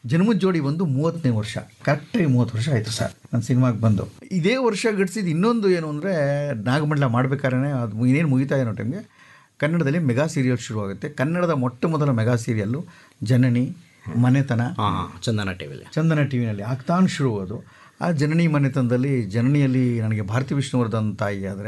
ಜನ್ಮದ ಜೋಡಿ ಬಂದು ಮೂವತ್ತನೇ ವರ್ಷ ಕರೆಕ್ಟಾಗಿ ಮೂವತ್ತು ವರ್ಷ ಆಯಿತು ಸರ್ ನನ್ನ ಸಿನಿಮಾಗೆ ಬಂದು ಇದೇ ವರ್ಷ ಗಡಿಸಿದ ಇನ್ನೊಂದು ಏನು ಅಂದರೆ ನಾಗಮಂಡಲ ಮಾಡ್ಬೇಕಾದ್ರೆ ಅದು ಇನ್ನೇನು ಮುಗಿತಾ ಇರೋ ಟೈಮ್ಗೆ ಕನ್ನಡದಲ್ಲಿ ಮೆಗಾ ಸೀರಿಯಲ್ ಶುರುವಾಗುತ್ತೆ ಕನ್ನಡದ ಮೊಟ್ಟ ಮೊದಲ ಮೆಗಾ ಸೀರಿಯಲ್ಲು ಜನನಿ ಮನೆತನ ಹಾಂ ಹಾಂ ಚಂದನ ಟಿ ವಿಲಿ ಚಂದನ ಟಿ ವಿನಲ್ಲಿ ಆಗ್ತಾನು ಶುರು ಅದು ಆ ಜನನಿ ಮನೆತನದಲ್ಲಿ ಜನನಿಯಲ್ಲಿ ನನಗೆ ಭಾರತಿ ವಿಷ್ಣುವರ್ಧನ್ ತಾಯಿ ಆದರೆ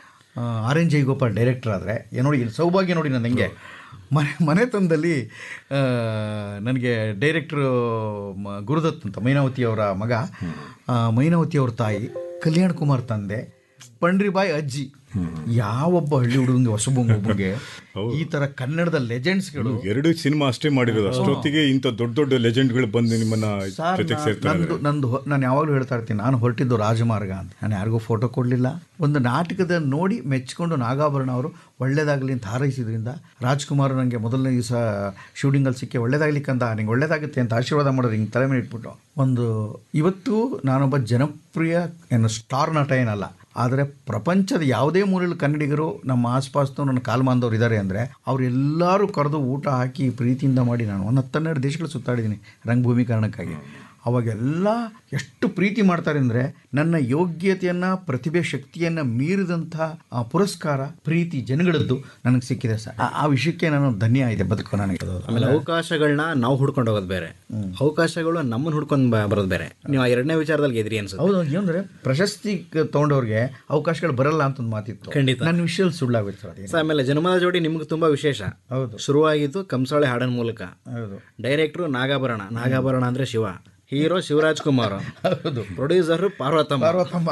ಆರ್ ಎನ್ ಜೈಗೋಪಾಲ್ ಡೈರೆಕ್ಟರ್ ಆದರೆ ನೋಡಿ ಇಲ್ಲಿ ಸೌಭಾಗ್ಯ ನೋಡಿ ನನ್ನ ಹೆಂಗೆ ಮನೆ ಮನೆತನದಲ್ಲಿ ಆ, ನನಗೆ ಡೈರೆಕ್ಟ್ರು ಮ- ಗುರುದತ್ ಅಂತ ಮೈನಾವತಿ ಅವರ ಮಗ ಆ, ಮೈನಾವತಿ ಅವ್ರ ತಾಯಿ ಕಲ್ಯಾಣ್ ಕುಮಾರ್ ತಂದೆ ಪಂಡ್ರಿಬಾಯಿ ಅಜ್ಜಿ ಯಾವೊಬ್ಬ ಹಳ್ಳಿ ಹುಡುಗಂಗೆ ಹೊಸಬಂಗ ಒಬ್ಬಗೆ ಈ ಥರ ಕನ್ನಡದ ಲೆಜೆಂಡ್ಸ್ಗಳು ಎರಡು ಸಿನಿಮಾ ಅಷ್ಟೇ ಮಾಡಿರೋದು ಅಷ್ಟೊತ್ತಿಗೆ ಇಂಥ ದೊಡ್ಡ ದೊಡ್ಡ ಲೆಜೆಂಡ್ಗಳು ಬಂದು ನಿಮ್ಮನ್ನ ಸರ್ ಜೊತೆಗೆ ಸೇರ್ತಾರೆ ನಂದು ನಂದು ಹೊ- ನಾನು ಯಾವಾಗಲೂ ಹೇಳ್ತಾ ಇರ್ತೀನಿ ನಾನು ಹೊರಟಿದ್ದು ರಾಜಮಾರ್ಗ ಅಂತ ನಾನು ಯಾರಿಗೂ ಫೋಟೋ ಕೊಡಲಿಲ್ಲ ಒಂದು ನಾಟಕದ ನೋಡಿ ಮೆಚ್ಕೊಂಡು ನಾಗಾಭರಣ ಅವರು ಒಳ್ಳೇದಾಗಲಿ ಅಂತ ಹಾರೈಸಿದ್ರಿಂದ ರಾಜ್ಕುಮಾರ್ ನನಗೆ ಮೊದಲನೇ ದಿವಸ ಶೂಟಿಂಗಲ್ಲಿ ಸಿಕ್ಕಿ ಒಳ್ಳೇದಾಗ್ಲಿಕ್ಕಂತ ನಿಂಗೆ ಒಳ್ಳೇದಾಗುತ್ತೆ ಅಂತ ಆಶೀರ್ವಾದ ಮಾಡೋದು ಹಿಂಗೆ ತಲೆ ಮೇಲೆ ಇಟ್ಬಿಟ್ಟು ಒಂದು ಇವತ್ತು ನಾನೊಬ್ಬ ಜನಪ್ರಿಯ ಏನು ಸ್ಟಾರ್ ನಟ ಏನಲ್ಲ ಆದರೆ ಪ್ರಪಂಚದ ಯಾವುದೇ ಮೂಲೆಯಲ್ಲಿ ಕನ್ನಡಿಗರು ನಮ್ಮ ಆಸ್ಪಾಸ್ನು ನನ್ನ ಕಾಲ್ಮಾಂದವ್ರು ಇದ್ದಾರೆ ಅಂದರೆ ಅವರೆಲ್ಲರೂ ಕರೆದು ಊಟ ಹಾಕಿ ಪ್ರೀತಿಯಿಂದ ಮಾಡಿ ನಾನು ಒಂದು ಹತ್ತೆರಡು ದೇಶಗಳು ಸುತ್ತಾಡಿದ್ದೀನಿ ರಂಗಭೂಮಿ ಕಾರಣಕ್ಕಾಗಿ ಅವಾಗೆಲ್ಲ ಎಷ್ಟು ಪ್ರೀತಿ ಮಾಡ್ತಾರೆ ಅಂದರೆ ನನ್ನ ಯೋಗ್ಯತೆಯನ್ನು ಪ್ರತಿಭೆ ಶಕ್ತಿಯನ್ನು ಮೀರಿದಂಥ ಆ ಪುರಸ್ಕಾರ ಪ್ರೀತಿ ಜನಗಳದ್ದು ನನಗೆ ಸಿಕ್ಕಿದೆ ಸರ್ ಆ- ಆ ವಿಷಯಕ್ಕೆ ನಾನು ಧನ್ಯ ಇದೆ ಬದುಕು ನನಗೆ ಆಮೇಲೆ ಅವಕಾಶಗಳನ್ನ ನಾವು ಹುಡ್ಕೊಂಡು ಹೋಗೋದು ಬೇರೆ ಅವಕಾಶಗಳು ನಮ್ಮನ್ನು ಹುಡ್ಕೊಂಡು ಬ- ಬರೋದು ಬೇರೆ ನೀವು ಆ ಎರಡನೇ ವಿಚಾರದಲ್ಲಿ ಗೆದ್ರಿ ಅನ್ಸುತ್ತೆ ಹೌದು ಏನಂದ್ರೆ ಪ್ರಶಸ್ತಿ ಕ- ತಗೊಂಡವ್ರಿಗೆ ಅವಕಾಶಗಳು ಬರಲ್ಲ ಅಂತ ಒಂದು ಮಾತಿತ್ತು ಖಂಡಿತ. ನನ್ನ ವಿಷಯದಲ್ಲಿ ಸುಳ್ಳಾಗುತ್ತೆ ಸರ್ ಅದೇನು ಸೊ ಆಮೇಲೆ ಜನ್ಮದ ಜೋಡಿ ನಿಮ್ಗೆ ತುಂಬಾ ವಿಶೇಷ ಹೌದು ಶುರುವಾಗಿದ್ದು ಕಂಸಾಳೆ ಹಾಡಿನ ಮೂಲಕ ಹೌದು ಡೈರೆಕ್ಟ್ರು ನಾಗಾಭರಣ ನಾಗಾಭರಣ ಅಂದ್ರೆ ಶಿವ ಹೀರೋ ಶಿವರಾಜ್ ಕುಮಾರ್ ಹೌದು ಪ್ರೊಡ್ಯೂಸರ್ ಪಾರ್ವತಮ್ಮ ಪಾರ್ವತಮ್ಮ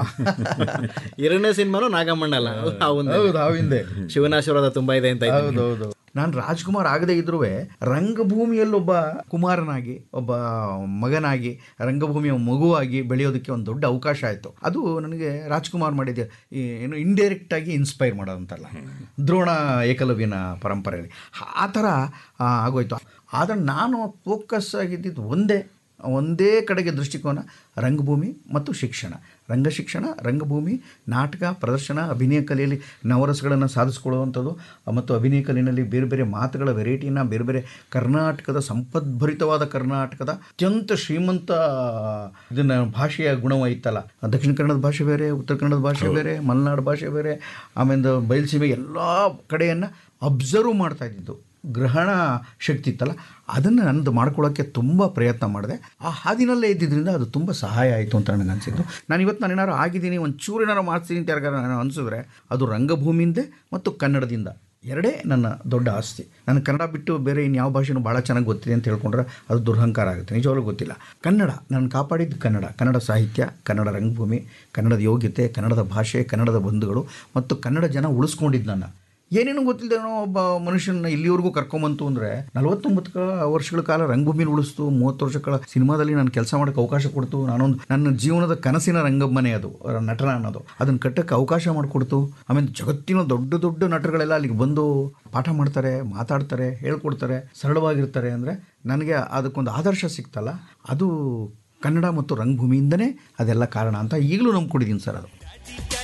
ಎರಡನೇ ಸಿನಿಮಾನು ನಾಗಮಂಡಲ ಅವಂದೇ. ಹೌದು ಅವಿಂದೆ ಶಿವನ ಆಶೀರ್ವಾದ ತುಂಬಾ ಇದೆ ಅಂತ ಇದ್ದೀನಿ. ಹೌದು ಹೌದು ನಾನು ರಾಜ್ಕುಮಾರ್ ಆಗದೇ ಇದ್ರೂ ರಂಗಭೂಮಿಯಲ್ಲಿ ಒಬ್ಬ ಕುಮಾರನಾಗಿ ಒಬ್ಬ ಮಗನಾಗಿ ರಂಗಭೂಮಿಯ ಮಗುವಾಗಿ ಬೆಳೆಯೋದಕ್ಕೆ ಒಂದು ದೊಡ್ಡ ಅವಕಾಶ ಆಯಿತು ಅದು ನನಗೆ ರಾಜ್ಕುಮಾರ್ ಮಾಡಿದ ಈ ಏನು ಇಂಡೈರೆಕ್ಟ್ ಆಗಿ ಇನ್ಸ್ಪೈರ್ ಮಾಡೋದಂತಲ್ಲ ದ್ರೋಣ ಏಕಲವ್ಯನ ಪರಂಪರೆಯಲ್ಲಿ ಆ ಥರ ಆ, ಆಗೋಯ್ತು ಆದರೆ ನಾನು ಫೋಕಸ್ ಆಗಿದ್ದಿದ್ದು ಒಂದೇ ಒಂದೇ ಕಡೆಗೆ ದೃಷ್ಟಿಕೋನ ರಂಗಭೂಮಿ ಮತ್ತು ಶಿಕ್ಷಣ ರಂಗ ಶಿಕ್ಷಣ ರಂಗಭೂಮಿ ನಾಟಕ ಪ್ರದರ್ಶನ ಅಭಿನಯ ಕಲೆಯಲ್ಲಿ ನವರಸಗಳನ್ನು ಸಾಧಿಸ್ಕೊಳ್ಳುವಂಥದ್ದು ಮತ್ತು ಅಭಿನಯ ಕಲೆಯಲ್ಲಿ ಬೇರೆ ಬೇರೆ ಮಾತುಗಳ ವೆರೈಟಿನ ಬೇರೆ ಬೇರೆ ಕರ್ನಾಟಕದ ಸಂಪದ್ಭರಿತವಾದ ಕರ್ನಾಟಕದ ಅತ್ಯಂತ ಶ್ರೀಮಂತ ಇದನ್ನ ಭಾಷೆಯ ಗುಣವ ಇತ್ತಲ್ಲ ದಕ್ಷಿಣ ಕನ್ನಡದ ಭಾಷೆ ಬೇರೆ ಉತ್ತರ ಕನ್ನಡದ ಭಾಷೆ ಬೇರೆ ಮಲೆನಾಡು ಭಾಷೆ ಬೇರೆ ಆಮೇಲೆ ಬಯಲುಸೀಮೆ ಎಲ್ಲ ಕಡೆಯನ್ನು ಅಬ್ಸರ್ವ್ ಮಾಡ್ತಾ ಇದ್ದಿದ್ದು ಗ್ರಹಣ ಶಕ್ತಿ ಇತ್ತಲ್ಲ ಅದನ್ನು ನನ್ನದು ಮಾಡ್ಕೊಳ್ಳೋಕ್ಕೆ ತುಂಬ ಪ್ರಯತ್ನ ಮಾಡಿದೆ ಆ ಹಾದಿನಲ್ಲೇ ಇದ್ದಿದ್ದರಿಂದ ಅದು ತುಂಬ ಸಹಾಯ ಆಯಿತು ಅಂತ ನನಗೆ ಅನಿಸಿದ್ದು ನಾನು ಇವತ್ತು ನಾನು ಏನಾರು ಆಗಿದ್ದೀನಿ ಒಂದು ಚೂರು ಏನಾರು ಮಾಡ್ತೀನಿ ಅಂತ ಯಾರಿಗಾರ ನಾನು ಅನಿಸಿದ್ರೆ ಅದು ರಂಗಭೂಮಿಯಿಂದ ಮತ್ತು ಕನ್ನಡದಿಂದ ಎರಡೇ ನನ್ನ ದೊಡ್ಡ ಆಸ್ತಿ ನಾನು ಕನ್ನಡ ಬಿಟ್ಟು ಬೇರೆ ಇನ್ಯಾವ ಭಾಷೆನೂ ಭಾಳ ಚೆನ್ನಾಗಿ ಗೊತ್ತಿದೆ ಅಂತ ಹೇಳ್ಕೊಂಡ್ರೆ ಅದು ದುರಹಂಕಾರ ಆಗುತ್ತೆ ನಿಜವಾಗ್ಲೂ ಗೊತ್ತಿಲ್ಲ ಕನ್ನಡ ನಾನು ಕಾಪಾಡಿದ್ದು ಕನ್ನಡ ಕನ್ನಡ ಸಾಹಿತ್ಯ ಕನ್ನಡ ರಂಗಭೂಮಿ ಕನ್ನಡದ ಯೋಗ್ಯತೆ ಕನ್ನಡದ ಭಾಷೆ ಕನ್ನಡದ ಬಂಧುಗಳು ಮತ್ತು ಕನ್ನಡ ಜನ ಉಳಿಸ್ಕೊಂಡಿದ್ದು ನನ್ನ ಏನೇನು ಗೊತ್ತಿಲ್ಲದೇನೋ ಒಬ್ಬ ಮನುಷ್ಯನ ಇಲ್ಲಿವರೆಗೂ ಕರ್ಕೊಂಬಂತು ಅಂದರೆ ನಲವತ್ತೊಂಬತ್ತು ಕ- ವರ್ಷಗಳ ಕಾಲ ರಂಗಭೂಮಿನ ಉಳಿಸ್ತು ಮೂವತ್ತು ವರ್ಷಗಳ ಸಿನಿಮಾದಲ್ಲಿ ನಾನು ಕೆಲಸ ಮಾಡೋಕ್ಕೆ ಅವಕಾಶ ಕೊಡ್ತು ನಾನೊಂದು ನನ್ನ ಜೀವನದ ಕನಸಿನ ರಂಗಮನೆ ಅದು ಅಹ್, ನಟನ ಅನ್ನೋದು ಅದನ್ನು ಕಟ್ಟಕ್ಕೆ ಅವಕಾಶ ಮಾಡಿಕೊಡ್ತು ಆಮೇಲೆ ಜಗತ್ತಿನ ದೊಡ್ಡ ದೊಡ್ಡ ನಟರುಗಳೆಲ್ಲ ಅಲ್ಲಿಗೆ ಬಂದು ಪಾಠ ಮಾಡ್ತಾರೆ ಮಾತಾಡ್ತಾರೆ ಹೇಳ್ಕೊಡ್ತಾರೆ ಸರಳವಾಗಿರ್ತಾರೆ ಅಂದರೆ ನನಗೆ ಅದಕ್ಕೊಂದು ಆದರ್ಶ ಸಿಕ್ತಲ್ಲ ಅದು ಕನ್ನಡ ಮತ್ತು ರಂಗಭೂಮಿಯಿಂದನೇ ಅದೆಲ್ಲ ಕಾರಣ ಅಂತ ಈಗಲೂ ನಂಬ್ಕೊಂಡಿದ್ದೀನಿ ಸರ್ ಅದು